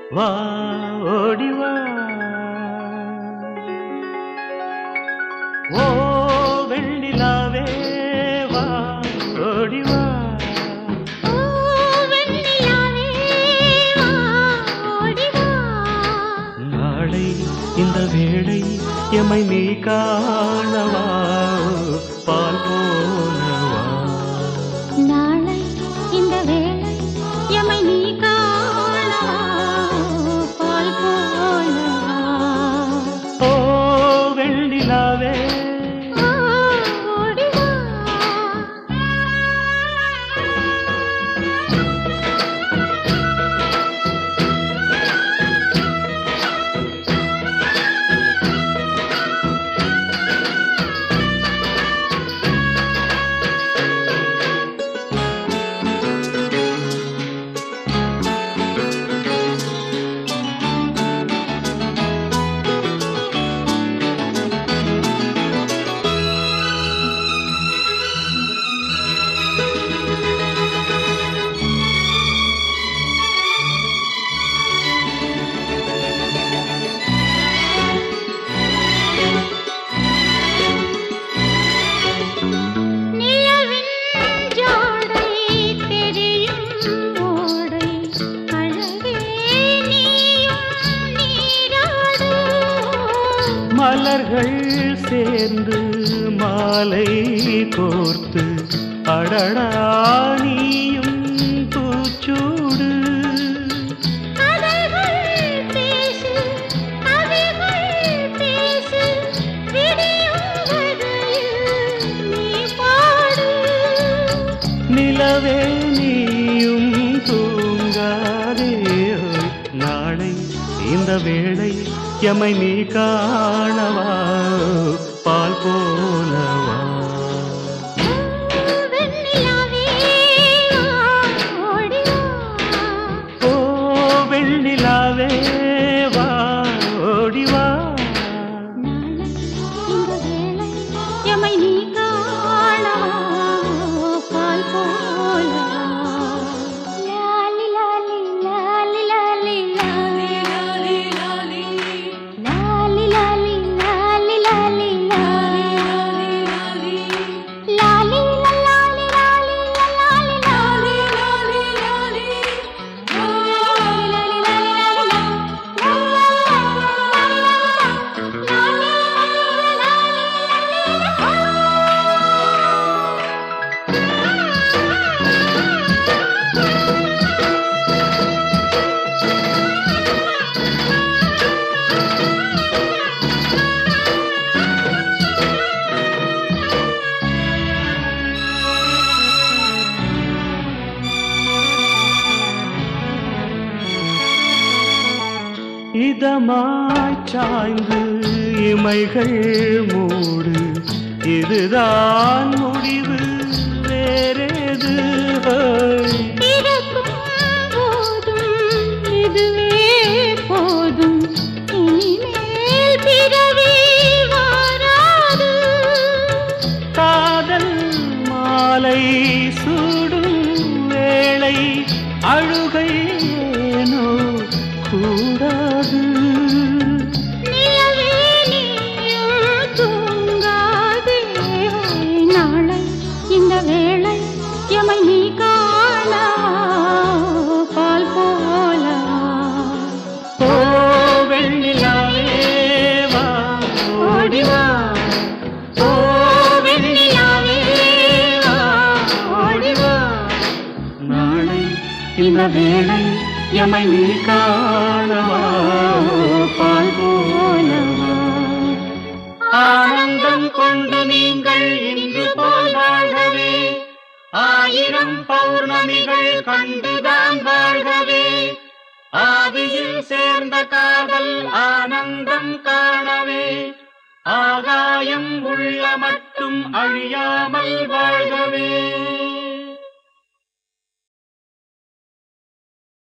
வா ஓடி வா ஓ வெண்ணிலாவே வா ஓடி வா ஓ வெண்ணிலாவே வா ஓடி வா நாளை இந்த வேளை எமை நீ காணவா பால் போனவா நாளை இந்த வேளை எமை நீ காணவா பால் போலவா ஓ வெண்ணிலாவே ஓ ஓடி வா நிலவின் ஜாடை தெரியும் ஓடை அழகே நீயும் நீராடு மலர்கள் சேர்ந்து மாலை கோர்த்து அடடா நீயும் பூச்சூடு கதைகள் பேசு கவிகள் பேசு விடியும் வரையில் நீ பாடு நிலவே நீயும் தூங்காதே ஓய். நாளை இந்த வேளை எமை நீ காணவா பால் போலவா வெண்ணிலாவே வா ஓடி வா ஓ வெண்ணிலாவே வா ஓடி வா நாளை இந்த வேளை எமை நீ காணவா பால் போலவா லாலி லாலி லாலி லாலி லாலி லாலி லாலி லாலி லாலி லாலி லாலி லாலி லாலி லாலி லாலி லாலி லாலி லாலி இதமாய் சாய்ந்து இமைகள் மூடு இதுதான் முடிவு வேறேது ஹோய். பிறக்கும் போதும் இதுவே போதும் இனிமேல் பிறவி வாராது காதல் மாலை சூடும் வேளை அழுகை ஏனோ கூடாது நிலவே நீயும் தூங்காதே நாளை இந்த வேளை எமை நீ காணவா பால் போலவா ஓ வெண்ணிலாவே வா ஓடி வா ஓ வெண்ணிலாவே வா ஓடி வா நாளை இந்த வேளை எமை நீ காணவா பால் போலவா ஆனந்தம் கொண்டு நீங்கள் இன்று போல் வாழ்கவே ஆயிரம் பௌர்ணமிகள் கண்டுதான் வாழ்கவே ஆவியில் சேர்ந்த காதல் ஆனந்தம் காணவே ஆகாயம் உள்ள மட்டும் அழியாமல் வாழ்கவே